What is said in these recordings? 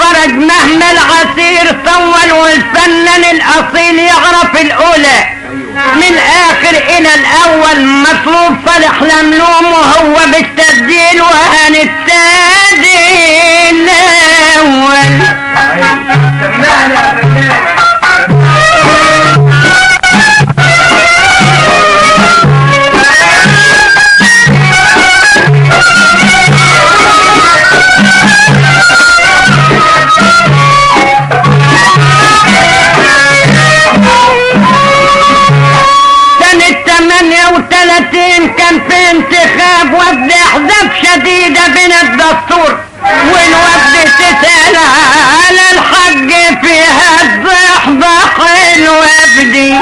خرج مهما العسير طول والفنان الاصيل يعرف الاولى من اخر الى الاول مطلوب صالح لملوم وهو بالتبديل وهنستدي الاول سمعنا يا فنان سنة 38 كان في انتخاب وفد احزاب شديدة بين الدستور والوفد تسأل على الحج فيها الضحضح الوفدي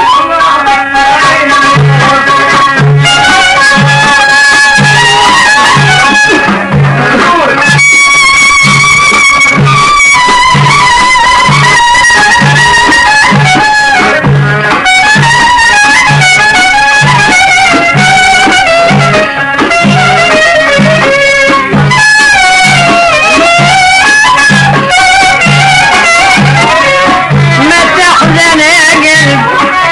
ما تحزن يا قلب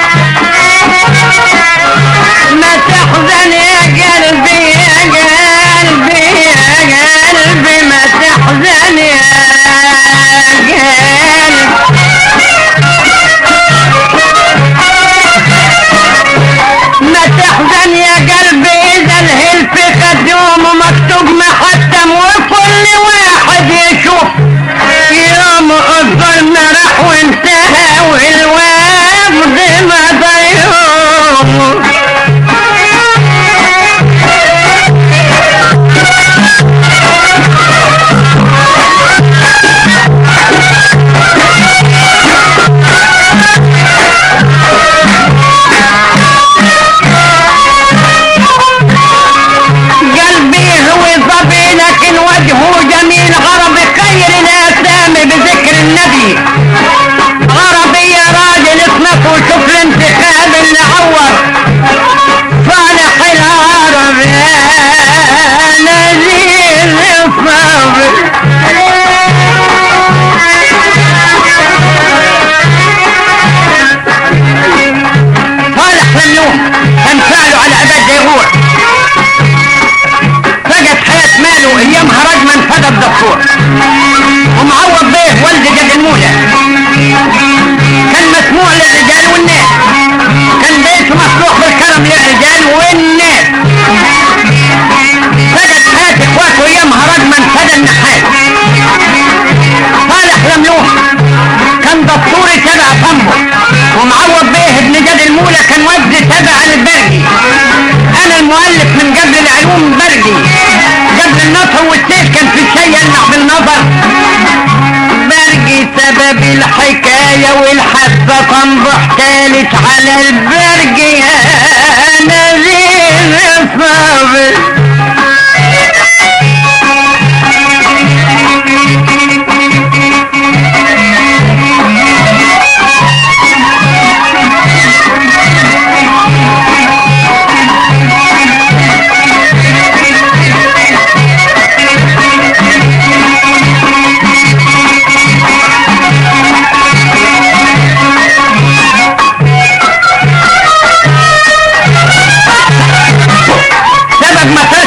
ما تحزن يا قلبي يا قلبي يا قلبي ما تحزن يا قلبي ما تحزن يا قلبي اذا الهلف خدوم ومكتوب محتم وكل واحد يشوف يوم الظلم راح وانتهى والوفد ما ضيوم قلبي هو ظبي لكن وجهه جميل عربي خير الاسامي بذكر النبي عربي يا راجل اصنف وشوف الانتخاب اللي عور صالح العرب يا نزيل الصبر صالح ممنوع كان فعله على ابد ديغور فقد حياة ماله ايامها رجما فقد الدكتور ومعوض بيه ولد جد المولى كان مسموع للرجال والناس كان بيته مصلوح بالكرم للرجال والناس فقد حياة اخواته ايامها رجما فدى النحاس صالح لملوح كان دستوري تبع فمه ومعوض بيه ابن جد المولى كان وفد تبع للبرجي انا المؤلف من قبل العلوم برجي قبل النصر والسيف كان في شيء يلمع بالنظر برجي سبب الحكاية والحاسة تنضح تالت على البرجي يا نزيل الصبر سبب ما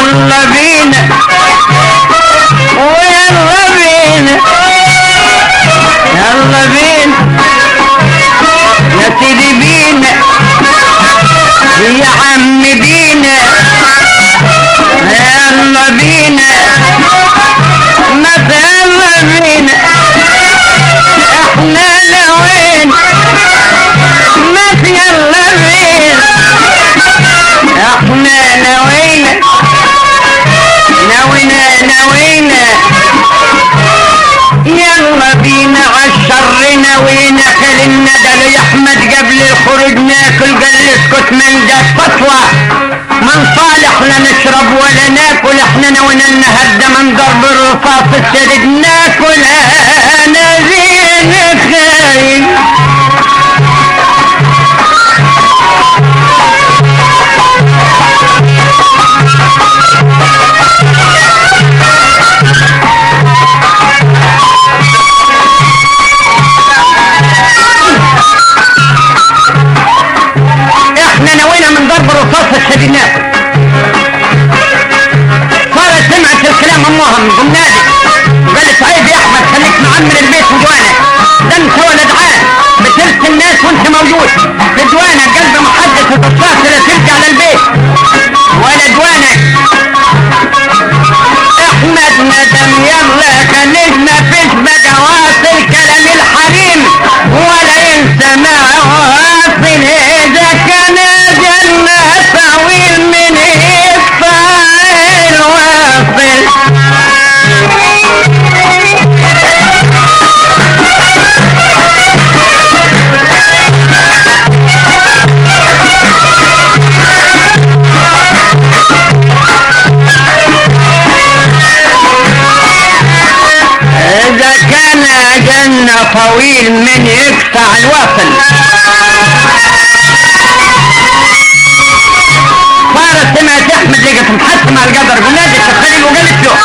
يلا بينا ويلا بينا يلا بينا يا سيدي بينا يا عم بينا يلا بينا ما يلا بينا احنا نوين ما يلا بينا احنا نوينا نوينا نوينا يلا بينا عالشر نوينا خلينا ده يا احمد قبل الخروج ناكل قال لي اسكت من ده فتوى من صالح لا نشرب ولا ناكل احنا نوينا النهارده من ضرب الرصاص الشديد ناكل انا زين خايف احنا نوينا من ضرب الرصاص الشديد ناكل صارت سمعت الكلام امها من ضمنادي وقالت عيب يا احمد خليك معمر البيت ودوانك ده انت ولد عام بترسل الناس وانت موجود في دوانك قلب محدث وتصاص لا ترجع للبيت ولا دوانك احمد ندم يلا خليك ما فيش بقى واصل كلام الحريم ولا ينسى ما واصل اذا كان جنة طويل من الطائر واصل إذا كان جنة طويل من يقطع الوصل صارت سمعت أحمد لقت محسمة على القدر ونادت الخليل وقالت له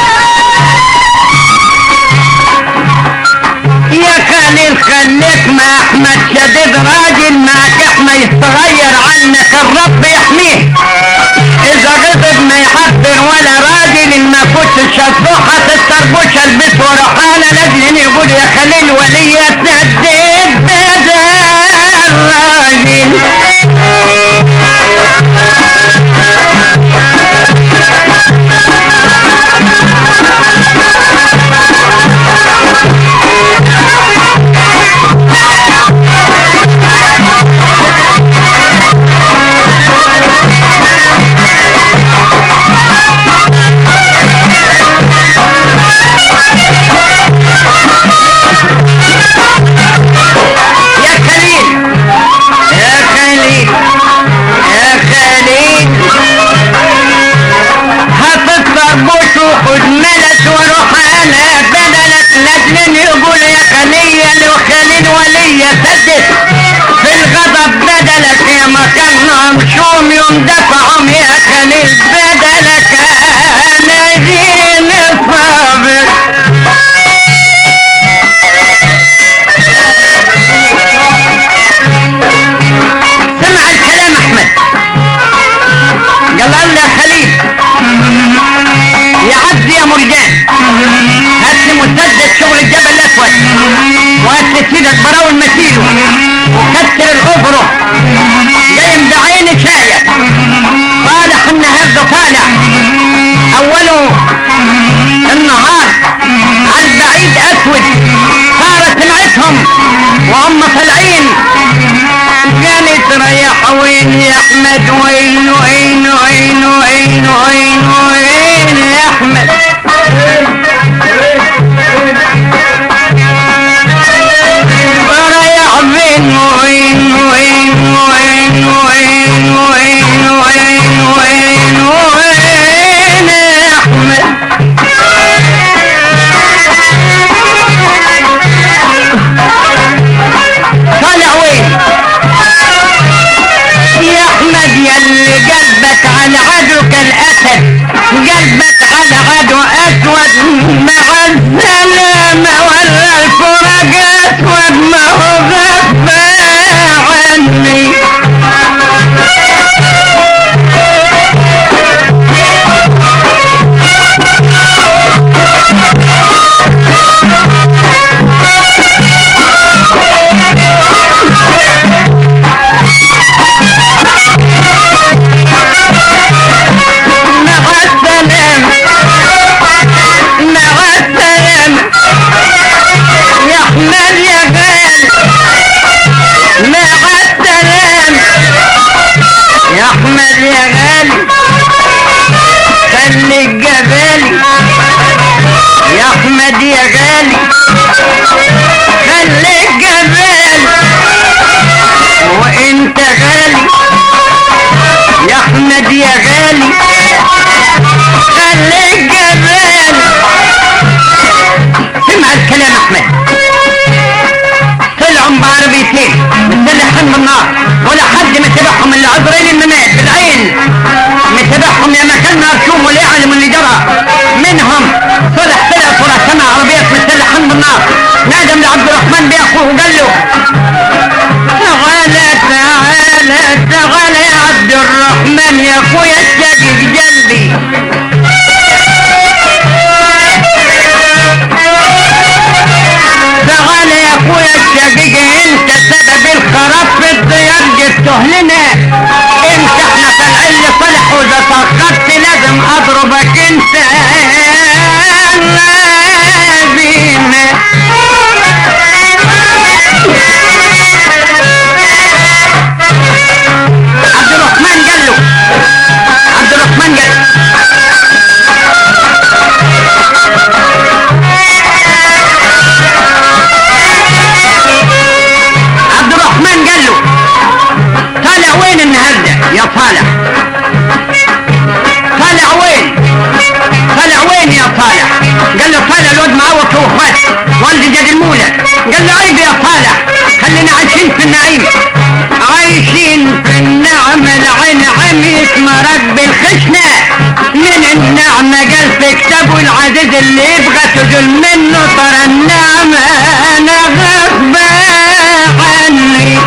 يا خليل خليك مع أحمد شديد راجل معك احنا يتغير عنك الرب يحميه إذا غضب ما يحضر ولا راجل إن ما كنت شفوحة التربوش البس ورحالة لازم يقول يا خليل ولي سدد بدل راجل يا خليل يا خليل يا خليل هات الطربوش وخد ملك وروح انا بدلك لازم يقول يا خليل وخليل ولي سدد في الغضب بدلك يا مكانهم شوم يوم دفعهم يا خليل بدلك انا زين صابر سمع الكلام احمد قال له يا خليل يا عبد يا مرجان هات لي مسدس شغل الجبل الاسود وهات لي سيدك براول مسيله وكسر الغفره جاي بعيني شايع صالح النهارده طالع اوله النهار على البعيد اسود صارت سمعتهم وهم طالعين كانت رايح وين يا احمد وين وين وين وين وين وين يا احمد غالي خليك جبالي يا احمد يا غالي خليك جبالي وانت غالي يا احمد يا غالي خليك جبالي سمع الكلام احمد طلعوا بعربيتين متسلحين بالنار ولا حد متابعهم الا عذرين الممات بالعين متابعهم يا مكان مرسوم ولا يعلم اللي جرى منهم صلح طلع صلح سمع عربيات متسلحين بالنار نادم لعبد الرحمن باخوه وقال له تعالى تعالى تعالى يا عبد الرحمن يا اخويا اشتاق قلبي تعال يا اخويا الشقيق انت سبب الخراب في الديار جبته لنا انت احنا طالعين لصالح واذا تاخرت لازم اضربك انت لازم عبد الرحمن قال له عبد الرحمن قال له عبد الرحمن قال له طالع وين النهارده يا طالع طالع وين طالع وين يا طالع قال له طالع الواد معوض في وفات والدي جد المولى قال له عيب يا طالع خلينا عايشين في النعيم عايشين في النعمة العين عميت مرض بالخشنة من النعمة قال في كتابه العزيز اللي يبغى تزول منه ترى النعمة انا غصب عني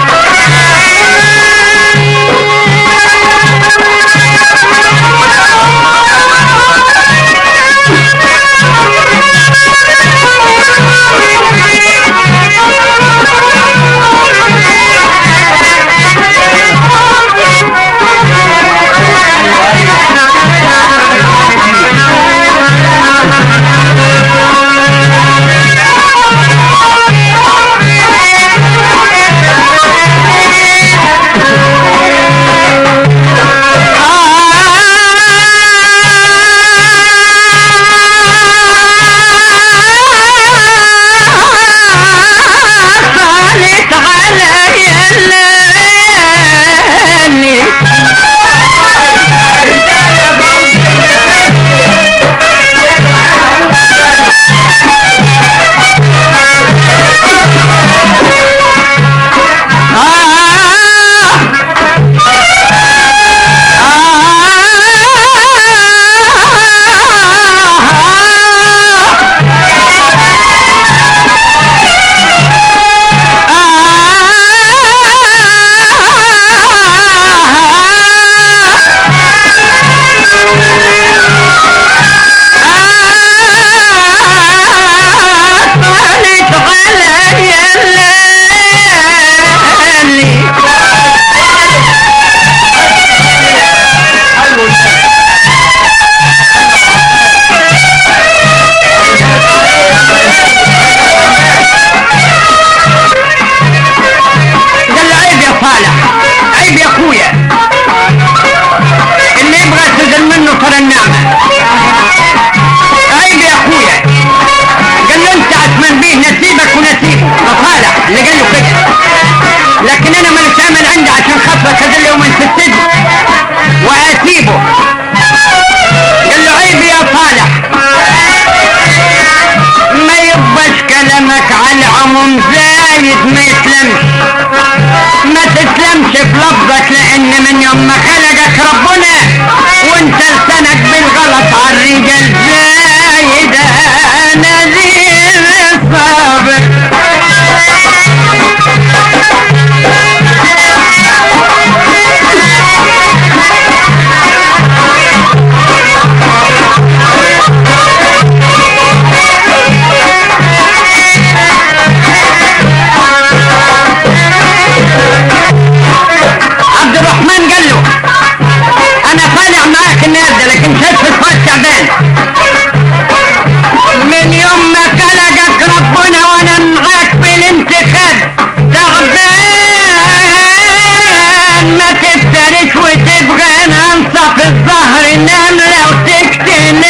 تنام لو تكتن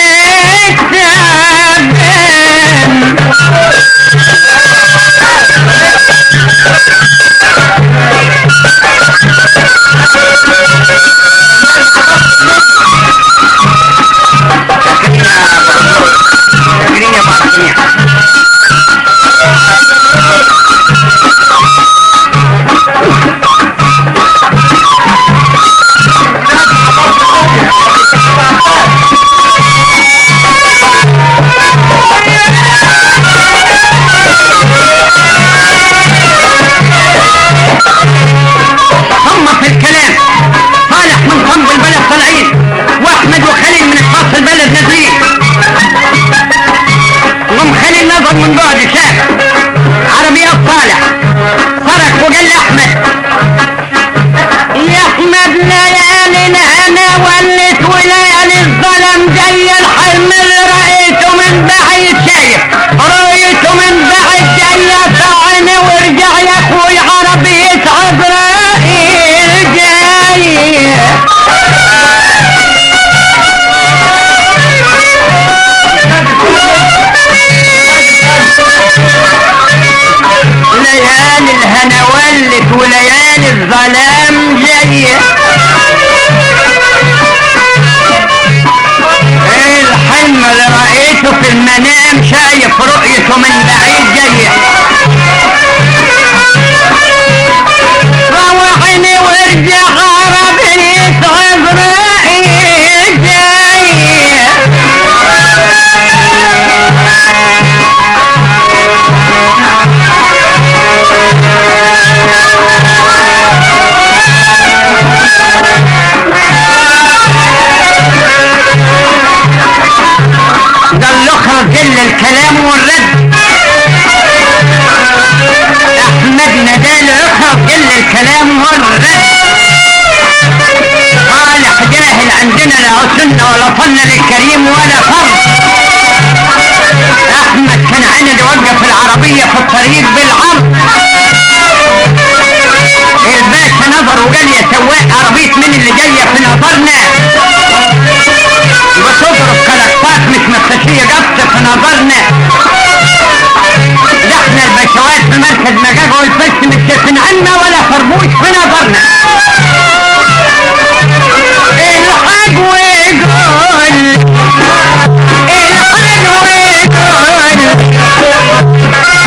التعبان فاكرين يا بعض الدنيا هم في الكلام صالح من قنب البلد طالعين واحمد وخليل من اخصاص البلد نازلين قام خليل نظر من بعد شاف عربيات صالح صرخ وقال لاحمد يا احمد ليالي الهنا ولت وليالي الظلم جاي الحلم اللي رأيته من بعيد شايف رأيته من بعيد جاي طعني وارجع يا اخوي عربية عبرائيل جاي ليالي الهنا ولت وليالي الظلام جاية الحلم اللي رأيته في المنام شايف رؤيته من بعيد جاية روحني وارجع عربية عبرائيل جاية قال له اخرج جل الكلام والرد احمد ندال اخرج جل الكلام والرد صالح جاهل عندنا لا سنة ولا فن للكريم ولا فرض احمد كان عند وقف العربية في الطريق بالعرض الباشا نظر وقال يا سواق عربية مين اللي جاية في نظرنا بتضرب كلاكسات مش مفتشية قبط في نظرنا ده احنا البشوات في مركز مجاج والفش مش شايفين عنا ولا فربوش في نظرنا الحاج ويقول الحاج ويقول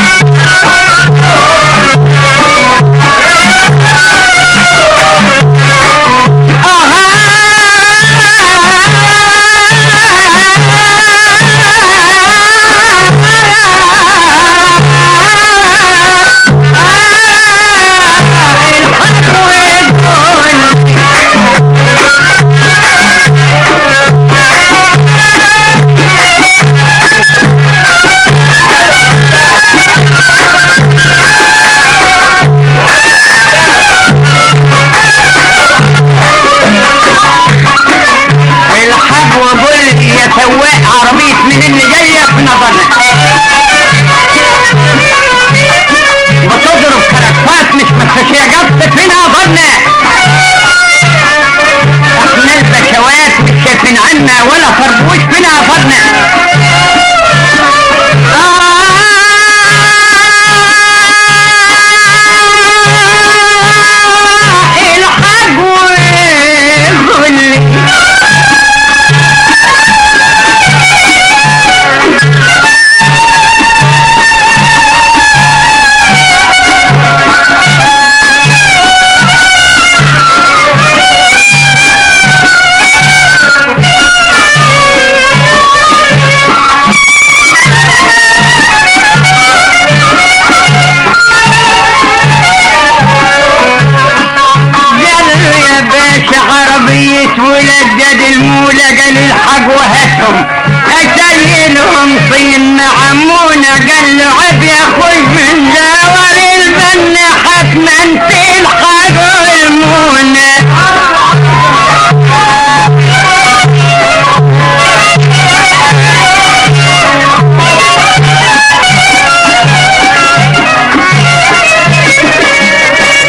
الحاج وقول يا سواق عربية من اللي جاية في نظرنا بتضرب كراكفات مش مفتشية قبط في نظرنا احنا البشوات مش شايفين عنا ولا فربوش في نظرنا آه الحاج وقول لي قال له يا باشا عربية ولاد جد المولى قال الحق وهاتهم اشيلهم صين عمونا قال له عب يا اخوي من دور البن حتما تلحق المونة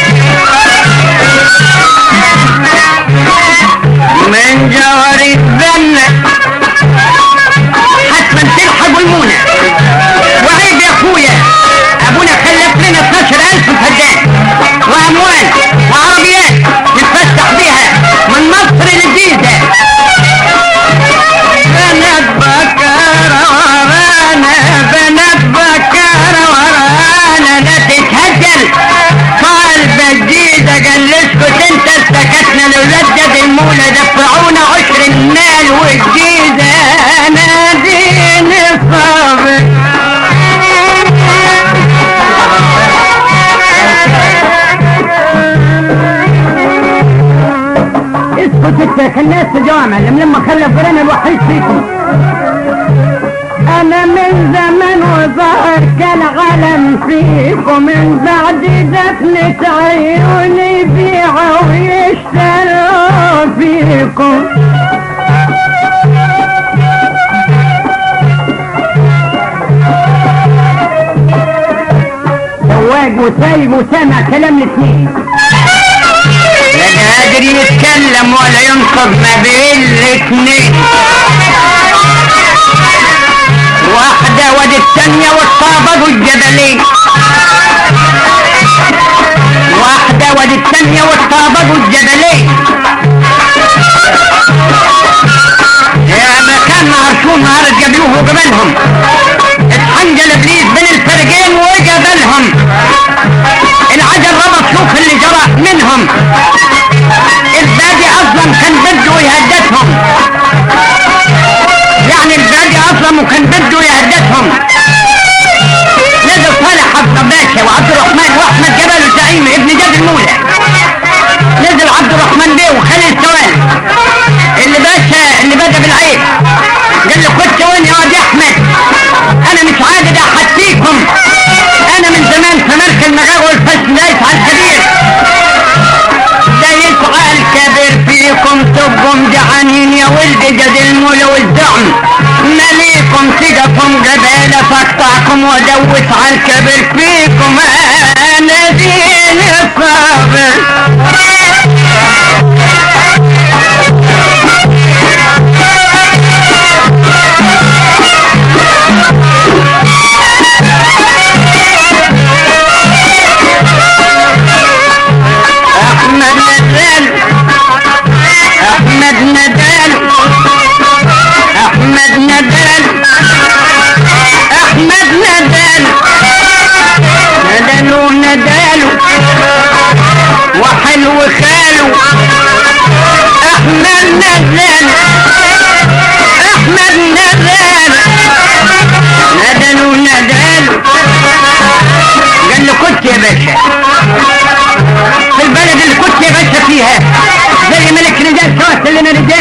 من جار الذنب معلم لما خلف انا الوحيد فيكم انا من زمان وظهر كالعلم فيكم من بعد دفنة عيوني بيعوا ويشتروا فيكم زواج وسايب وسامع كلام الاثنين لا قادر يتكلم ولا ينطق ما بين الاثنين واحدة ودي الثانية والطابق الجبلين واحدة ودي الثانية والطابق الجبلين يا مكان عرشون نهار جبلوه وجبلهم اتحنجل ابليس بين الفرقين وجبلهم العجل ربط شوف اللي جرى منهم البادي اصلا كان بده يهددهم يعني البادي اصلا وكان بده يهددهم نزل صالح حفظ باشا وعبد الرحمن واحمد جبل وزعيم ابن جاد المولى نزل عبد الرحمن بيه وخالد سوال اللي باشا اللي بدا بالعيب قال له خد ثواني يا واد يا احمد انا مش عادل احسيكم انا من زمان في مركز المغاوي والفشل دايس على الكبير دايس على الكبير فيكم تبقوا جعانين يا ولد جد المولى والزعم مليكم سيدكم جبالة فاقطعكم وادوس على الكبير فيكم انا دين الصابر احمد ندال احمد ندال احمد ندال احمد ندال ندل وندال وحلو خالو احمد ندال احمد ندال ندل وندال قال له كنت يا باشا في البلد اللي كنت يا باشا فيها زي ملك رجال سوت لنا رجال